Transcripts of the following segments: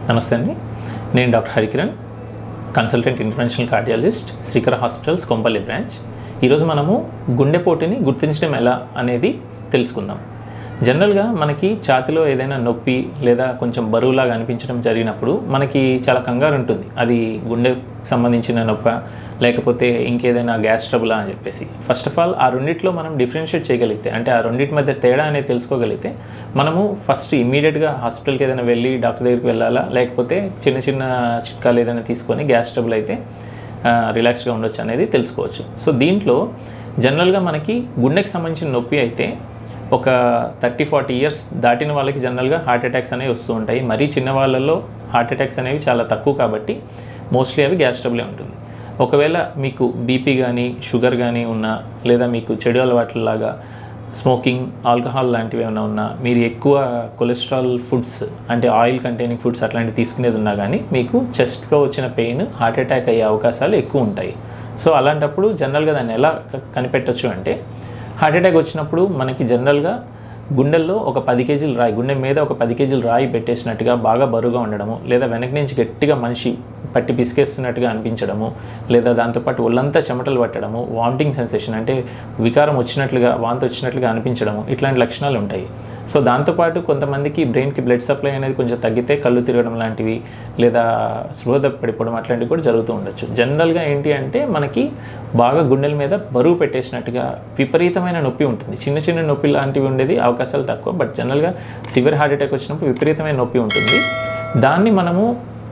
నమస్తే అండి నేను doctor Harikiran consultant interventional cardiologist Srikara hospitals Kompally branch ఈరోజు మనము గుండెపోటుని గుర్తించడం ఎలా అనేది తెలుసుకుందాం జనరల్గా మనకి ఛాతిలో ఏదైనా నొప్పి లేదా కొంచెం బరువులాగా అనిపించడం జరిగినప్పుడు మనకి చాలా కంగారు ఉంటుంది అది గుండెకి సంబంధించిన నొప్ప లేకపోతే ఇంకేదైనా గ్యాస్ ట్రబులా అని చెప్పేసి ఫస్ట్ ఆఫ్ ఆల్ ఆ రెండిట్లో మనం డిఫరెన్షియేట్ చేయగలిగితే అంటే ఆ రెండింటి మధ్య తేడా అనేది తెలుసుకోగలిగితే మనము ఫస్ట్ ఇమీడియట్గా హాస్పిటల్కి ఏదైనా వెళ్ళి డాక్టర్ దగ్గరికి వెళ్ళాలా లేకపోతే చిన్న చిన్న చిట్కాలు ఏదైనా తీసుకొని గ్యాస్ ట్రబుల్ అయితే రిలాక్స్గా ఉండొచ్చు అనేది తెలుసుకోవచ్చు సో దీంట్లో జనరల్గా మనకి గుండెకి సంబంధించిన నొప్పి అయితే ఒక థర్టీ ఫార్టీ ఇయర్స్ దాటిన వాళ్ళకి జనరల్గా హార్ట్ అటాక్స్ అనేవి వస్తూ ఉంటాయి మరీ చిన్న వాళ్ళల్లో హార్ట్ అటాక్స్ అనేవి చాలా తక్కువ కాబట్టి మోస్ట్లీ అవి గ్యాస్ ట్రబులే ఉంటుంది ఒకవేళ మీకు బీపీ కానీ షుగర్ కానీ ఉన్నా లేదా మీకు చెడు అలవాట్లలాగా స్మోకింగ్ ఆల్కహాల్ లాంటివి ఏమైనా ఉన్నా మీరు ఎక్కువ కొలెస్ట్రాల్ ఫుడ్స్ అంటే ఆయిల్ కంటైనింగ్ ఫుడ్స్ అట్లాంటివి తీసుకునేది ఉన్నా కానీ మీకు చెస్ట్లో వచ్చిన పెయిన్ హార్ట్ అటాక్ అయ్యే అవకాశాలు ఎక్కువ ఉంటాయి సో అలాంటప్పుడు జనరల్గా దాన్ని ఎలా క- కనిపెట్టొచ్చు అంటే హార్ట్ అటాక్ వచ్చినప్పుడు మనకి జనరల్గా గుండెల్లో ఒక పది కేజీలు రాయి గుండె మీద ఒక పది కేజీలు రాయి పెట్టేసినట్టుగా బాగా బరువుగా ఉండడము లేదా వెనక నుంచి గట్టిగా మనిషి పట్టి పిసికేస్తున్నట్టుగా అనిపించడము లేదా దాంతోపాటు ఒళ్ళంతా చెమటలు పట్టడము వామిటింగ్ సెన్సేషన్ అంటే వికారం వచ్చినట్లుగా వాంతి వచ్చినట్లుగా అనిపించడము ఇట్లాంటి లక్షణాలు ఉంటాయి సో దాంతోపాటు కొంతమందికి బ్రెయిన్కి బ్లడ్ సప్లై అనేది కొంచెం తగ్గితే కళ్ళు తిరగడం లాంటివి లేదా స్పృహ పడిపోవడం అట్లాంటివి కూడా జరుగుతూ ఉండొచ్చు జనరల్గా ఏంటి అంటే మనకి బాగా గుండెల మీద బరువు పెట్టేసినట్టుగా విపరీతమైన నొప్పి ఉంటుంది చిన్న చిన్న నొప్పి లాంటివి ఉండేది అవకాశాలు తక్కువ బట్ జనరల్గా సివియర్ హార్ట్ అటాక్ వచ్చినప్పుడు విపరీతమైన నొప్పి ఉంటుంది దాన్ని మనము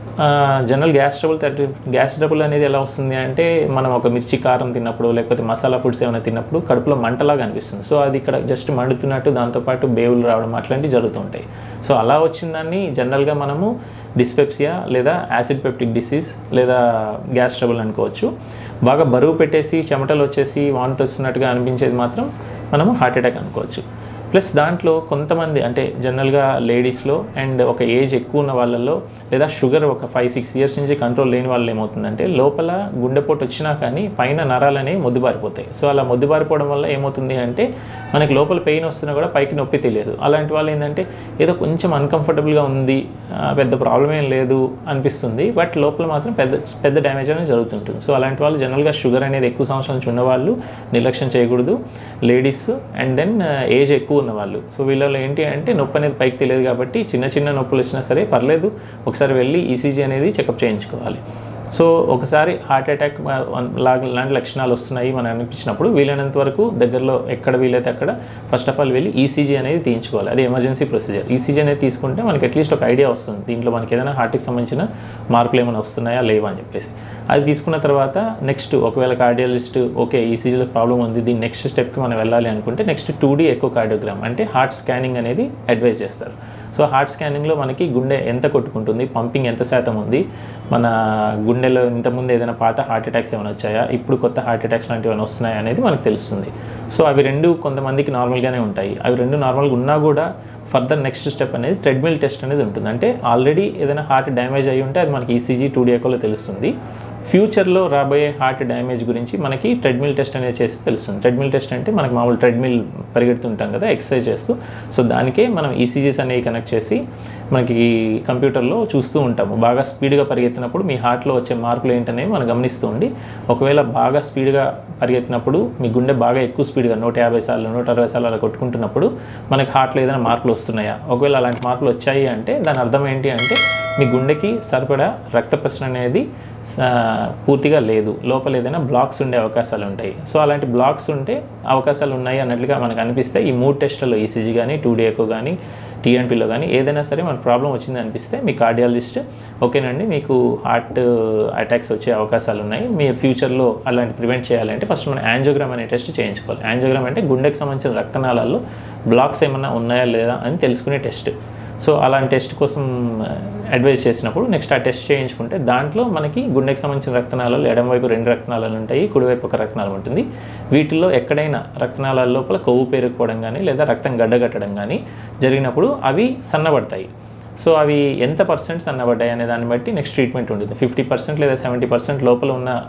general gas trouble thirty gas trouble అనేది ఎలా వస్తుంది అంటే మనం ఒక మిర్చి కారం తిన్నప్పుడు లేకపోతే మసాలా ఫుడ్స్ ఏమైనా తిన్నప్పుడు కడుపులో మంటలాగా అనిపిస్తుంది సో అది ఇక్కడ జస్ట్ మండుతున్నట్టు దాంతోపాటు బేవులు రావడం అట్లాంటివి జరుగుతుంటాయి సో అలా వచ్చిన దాన్ని జనరల్గా మనము డిస్పెప్సియా లేదా యాసిడ్ పెప్టిక్ డిసీజ్ లేదా గ్యాస్ ట్రబుల్ అనుకోవచ్చు బాగా బరువు పెట్టేసి చెమటలు వచ్చేసి వాంతి వస్తున్నట్టుగా అనిపించేది మాత్రం మనము హార్ట్ అటాక్ అనుకోవచ్చు ప్లస్ దాంట్లో కొంతమంది అంటే జనరల్గా లేడీస్లో అండ్ ఒక ఏజ్ ఎక్కువ ఉన్న వాళ్ళల్లో లేదా షుగర్ ఒక ఫైవ్ సిక్స్ ఇయర్స్ నుంచి కంట్రోల్ లేని వాళ్ళు ఏమవుతుందంటే లోపల గుండెపోటు వచ్చినా కానీ పైన నరాలు అనేవి మొద్దుబారిపోతాయి సో అలా మొద్దుబారిపోవడం వల్ల ఏమవుతుంది అంటే మనకి లోపల పెయిన్ వస్తున్నా కూడా పైకి నొప్పి తెలియదు అలాంటి వాళ్ళు ఏంటంటే ఏదో కొంచెం అన్కంఫర్టబుల్గా ఉంది ఆ, పెద్ద ప్రాబ్లం ఏం లేదు అనిపిస్తుంది బట్ లోపల మాత్రం పెద్ద పెద్ద డ్యామేజ్ అనేది జరుగుతుంటుంది సో అలాంటి వాళ్ళు జనరల్గా షుగర్ అనేది ఎక్కువ సంవత్సరాల నుంచి ఉన్నవాళ్ళు నిర్లక్ష్యం చేయకూడదు లేడీస్ అండ్ దెన్ ఏజ్ ఎక్కువ ఉన్నవాళ్ళు సో వీళ్ళలో ఏంటి అంటే నొప్పి అనేది పైకి తెలియదు కాబట్టి చిన్న చిన్న నొప్పులు వచ్చినా సరే పర్లేదు ఒకసారి వెళ్ళి ఈసీజీ అనేది చెకప్ చేయించుకోవాలి సో ఒకసారి హార్ట్ అటాక్ లాగా లాంటి లక్షణాలు వస్తున్నాయి మనం అనిపించినప్పుడు వీలైనంత వరకు దగ్గరలో ఎక్కడ వీలైతే అక్కడ ఫస్ట్ ఆఫ్ ఆల్ వెళ్ళి ఈసీజీ అనేది తీయించుకోవాలి అది ఎమర్జెన్సీ ప్రొసీజర్ ఈసీజీ అనేది తీసుకుంటే మనకి అట్లీస్ట్ ఒక ఐడియా వస్తుంది దీంట్లో మనకి ఏదైనా హార్ట్కి సంబంధించిన మార్పులు ఏమైనా వస్తున్నాయా లేవా అని చెప్పేసి అది తీసుకున్న తర్వాత నెక్స్ట్ ఒకవేళ కార్డియాలజిస్ట్ ఓకే ఈసీజీలో ప్రాబ్లం ఉంది దీని నెక్స్ట్ స్టెప్కి మనం వెళ్ళాలి అనుకుంటే next two D echocardiogram అంటే హార్ట్ స్కానింగ్ అనేది అడ్వైజ్ చేస్తారు సో హార్ట్ స్కానింగ్లో మనకి గుండె ఎంత కొట్టుకుంటుంది పంపింగ్ ఎంత శాతం ఉంది మన గుండెలో ఇంతకుముందు ఏదైనా పాత హార్ట్ అటాక్స్ ఏమైనా వచ్చాయా ఇప్పుడు కొత్త హార్ట్ అటాక్స్ లాంటివి ఏమైనా వస్తున్నాయా అనేది మనకు తెలుస్తుంది సో అవి రెండు కొంతమందికి నార్మల్గానే ఉంటాయి అవి రెండు నార్మల్గా ఉన్నా కూడా ఫర్దర్ నెక్స్ట్ స్టెప్ అనేది ట్రెడ్మిల్ టెస్ట్ అనేది ఉంటుంది అంటే ఆల్రెడీ ఏదైనా హార్ట్ డ్యామేజ్ అయ్యి ఉంటే అది మనకి ఈసీజీ టూ డియాకోలో తెలుస్తుంది ఫ్యూచర్లో రాబోయే హార్ట్ డ్యామేజ్ గురించి మనకి ట్రెడ్మిల్ టెస్ట్ అనేది చేసి తెలుస్తుంది ట్రెడ్మిల్ టెస్ట్ అంటే మనకి మామూలు ట్రెడ్మిల్ పరిగెడుతుంటాం కదా ఎక్సర్సైజ్ చేస్తూ సో దానికే మనం ఈసీజీస్ అనేవి కనెక్ట్ చేసి మనకి కంప్యూటర్లో చూస్తూ ఉంటాము బాగా స్పీడ్గా పరిగెత్తినప్పుడు మీ హార్ట్లో వచ్చే మార్పులు ఏంటనేవి మనం గమనిస్తూ ఉండి ఒకవేళ బాగా స్పీడ్గా పరిగెత్తినప్పుడు మీ గుండె బాగా ఎక్కువ స్పీడ్గా నూట యాభై సార్లు నూట అరవై సార్లు అలా కొట్టుకుంటున్నప్పుడు మనకి హార్ట్లో ఏదైనా మార్పులు వస్తున్నాయా ఒకవేళ అలాంటి మార్పులు వచ్చాయి అంటే దాని అర్థం ఏంటి అంటే మీ గుండెకి సరిపడా రక్త ప్రసరణ అనేది స- పూర్తిగా లేదు లోపల ఏదైనా బ్లాక్స్ ఉండే అవకాశాలు ఉంటాయి సో అలాంటి బ్లాక్స్ ఉంటే అవకాశాలు ఉన్నాయి అన్నట్లుగా మనకు అనిపిస్తే ఈ మూడు టెస్టులలో ఈసీజీ కానీ టూ డిఎకో కానీ టీఎన్పీలో కానీ ఏదైనా సరే మన ప్రాబ్లం వచ్చింది అనిపిస్తే మీ కార్డియాలజిస్ట్ ఓకేనండి మీకు హార్ట్ అటాక్స్ వచ్చే అవకాశాలు ఉన్నాయి మీ ఫ్యూచర్లో అలాంటి ప్రివెంట్ చేయాలంటే ఫస్ట్ మనం యాంజియోగ్రామ్ అనే టెస్ట్ చేయించుకోవాలి యాంజియోగ్రామ్ అంటే గుండెకి సంబంధించిన రక్తనాళాల్లో బ్లాక్స్ ఏమన్నా ఉన్నాయా లేదా అని తెలుసుకునే టెస్ట్ సో అలాంటి టెస్ట్ కోసం అడ్వైస్ చేసినప్పుడు నెక్స్ట్ ఆ టెస్ట్ చేయించుకుంటే దాంట్లో మనకి గుండెకి సంబంధించిన రక్తనాళాలు ఎడమవైపు రెండు రక్తనాళాలు ఉంటాయి కుడివైపు ఒక రక్తనాళం ఉంటుంది వీటిల్లో ఎక్కడైనా రక్తనాళాల లోపల కొవ్వు పేరుకుపోవడం కానీ లేదా రక్తం గడ్డగట్టడం కానీ జరిగినప్పుడు అవి సన్నబడతాయి సో అవి ఎంత పర్సెంట్ సన్నబడ్డాయి అనే దాన్ని బట్టి నెక్స్ట్ ట్రీట్మెంట్ ఉంటుంది ఫిఫ్టీ పర్సెంట్ లేదా సెవెంటీ పర్సెంట్ లోపల ఉన్న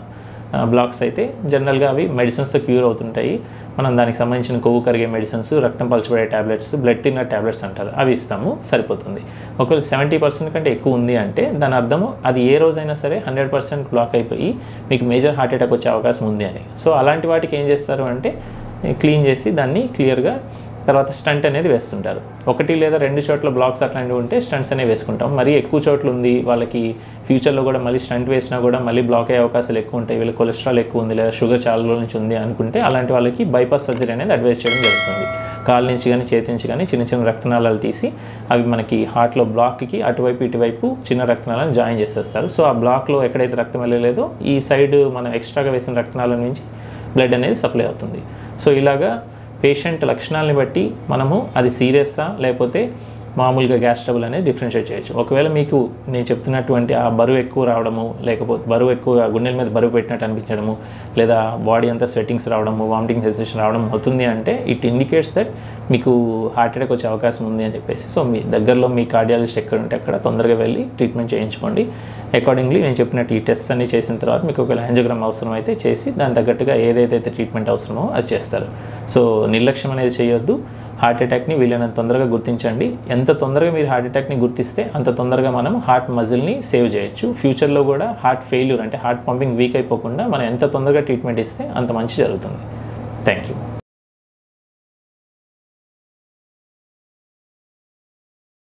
బ్లాక్స్ అయితే జనరల్గా అవి మెడిసిన్స్తో క్యూర్ అవుతుంటాయి మనం దానికి సంబంధించిన కొవ్వు కరిగే మెడిసిన్స్ రక్తం పలచబడే ట్యాబ్లెట్స్ బ్లడ్ థిన్నర్ ట్యాబ్లెట్స్ అంటారు అవి ఇస్తాము సరిపోతుంది ఒకవేళ సెవెంటీ పర్సెంట్ కంటే ఎక్కువ ఉంది అంటే దాని అర్థము అది ఏ రోజైనా సరే హండ్రెడ్ పర్సెంట్ బ్లాక్ అయిపోయి మీకు మేజర్ హార్ట్ అటాక్ వచ్చే అవకాశం ఉంది అని సో అలాంటి వాటికి ఏం చేస్తారు అంటే క్లీన్ చేసి దాన్ని క్లియర్గా తర్వాత స్టంట్ అనేది వేస్తుంటారు ఒకటి లేదా రెండు చోట్ల బ్లాక్స్ అట్లాంటివి ఉంటే స్టంట్స్ అనేవి వేసుకుంటాం మరీ ఎక్కువ చోట్ల ఉంది వాళ్ళకి ఫ్యూచర్లో కూడా మళ్ళీ స్టంట్ వేసినా కూడా మళ్ళీ బ్లాక్ అయ్యే అవకాశాలు ఎక్కువ ఉంటాయి వీళ్ళకి కొలెస్ట్రాల్ ఎక్కువ ఉంది లేదా షుగర్ చాలా రోజుల నుంచి ఉంది అనుకుంటే అలాంటి వాళ్ళకి బైపాస్ సర్జరీ అనేది అడ్వైస్ చేయడం జరుగుతుంది కాళ్ళ నుంచి కానీ చేతి నుంచి కానీ చిన్న చిన్న రక్తనాళాలు తీసి అవి మనకి హార్ట్లో బ్లాక్కి అటువైపు ఇటువైపు చిన్న రక్తనాళాలను జాయిన్ చేసేస్తారు సో ఆ బ్లాక్లో ఎక్కడైతే రక్తం వెళ్ళలేదో ఈ సైడ్ మనం ఎక్స్ట్రాగా వేసిన రక్తనాళం నుంచి బ్లడ్ అనేది సప్లై అవుతుంది సో ఇలాగా పేషెంట్ లక్షణాలని బట్టి మనము అది సీరియస్సా లేకపోతే మామూలుగా గ్యాస్ ట్రబుల్ అనేది డిఫరెన్షియేట్ చేయొచ్చు ఒకవేళ మీకు నేను చెప్తున్నటువంటి ఆ బరువు ఎక్కువ రావడము లేకపోతే బరువు ఎక్కువగా గుండెల మీద బరువు పెట్టినట్టు అనిపించడము లేదా బాడీ అంతా స్వెట్టింగ్స్ రావడము వామిటింగ్ సెన్సేషన్ రావడం అవుతుంది అంటే ఇట్ ఇండికేట్స్ దట్ మీకు హార్ట్ అటాక్ వచ్చే అవకాశం ఉంది అని చెప్పేసి సో మీ దగ్గరలో మీ కార్డియాలజిస్ట్ ఎక్కడ ఉంటే అక్కడ తొందరగా వెళ్ళి ట్రీట్మెంట్ చేయించుకోండి అకార్డింగ్లీ నేను చెప్పినట్టు ఈ టెస్ట్ అన్ని చేసిన తర్వాత మీకు ఒకవేళ యాంజియోగ్రామ్ అవసరం అయితే చేసి దాని తగ్గట్టుగా ఏదైతే ట్రీట్మెంట్ అవసరమో అది చేస్తారు సో నిర్లక్ష్యం అనేది చేయొద్దు హార్ట్ అటాక్ని వీలైనంత తొందరగా గుర్తించండి ఎంత తొందరగా మీరు హార్ట్ అటాక్ని గుర్తిస్తే అంత తొందరగా మనం హార్ట్ మజిల్ని సేవ్ చేయొచ్చు ఫ్యూచర్లో కూడా హార్ట్ ఫెయిల్యూర్ అంటే హార్ట్ పంపింగ్ వీక్ అయిపోకుండా మనం ఎంత తొందరగా ట్రీట్మెంట్ ఇస్తే అంత మంచి జరుగుతుంది థ్యాంక్ యూ